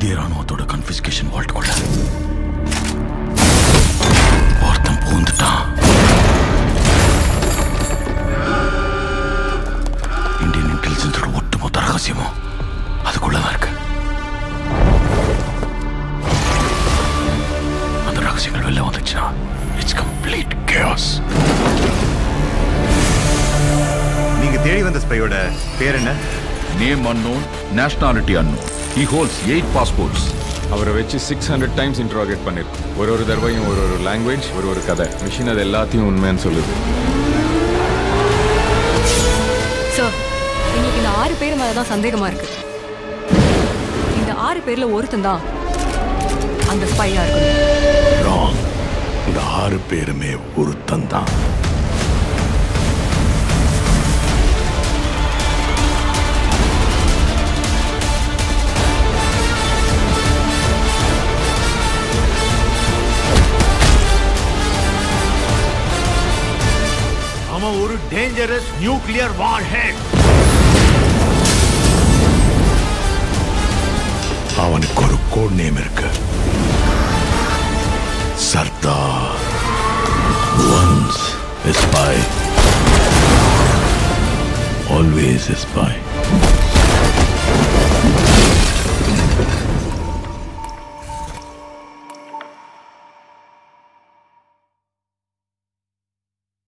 இந்திய ராணுவத்தோட கன்ஃபிஸ்கேஷன் வால்ட்டுக்குள்ள ஒருத்தன் பூந்துட்டான் இந்தியன் இன்டெலிஜென்ஸோட ஒட்டுமொத்த ரகசியமும் அதுக்குள்ளதான் இருக்கு அந்த ரகசியங்கள் வெளில வந்துச்சுன்னா இட்ஸ் கம்ப்ளீட் கேஸ் நீங்க தேடி வந்த ஸ்பையோட பேர் என்ன name unknown nationality unknown he holds eight passports அவரை வச்சு சிக்ஸ் ஹண்ட்ரட் டைம்ஸ் இன்ட்ராகேட் பண்ணிருக்கோம் ஒரு ஒரு தடவையும் ஒரு ஒரு லாங்குவேஜ் ஒரு ஒரு கதை மிஷின் அது எல்லாத்தையும் உண்மைன்னு சொல்லுது சார் எங்களுக்கு இந்த ஆறு பேர் மேல தான் சந்தேகமா இருக்கு இந்த ஆறு பேர்ல ஒருத்தன் தான் அந்த ஸ்பையா இருக்கணும் ராங் இந்த ஆறு பேருமே ஒருத்தன் தான் அவன் ஒரு டேஞ்சரஸ் நியூக்ளியர் வார் ஹெட் அவனுக்கு ஒரு கோட் நேம் இருக்கு Sardar once spy always spy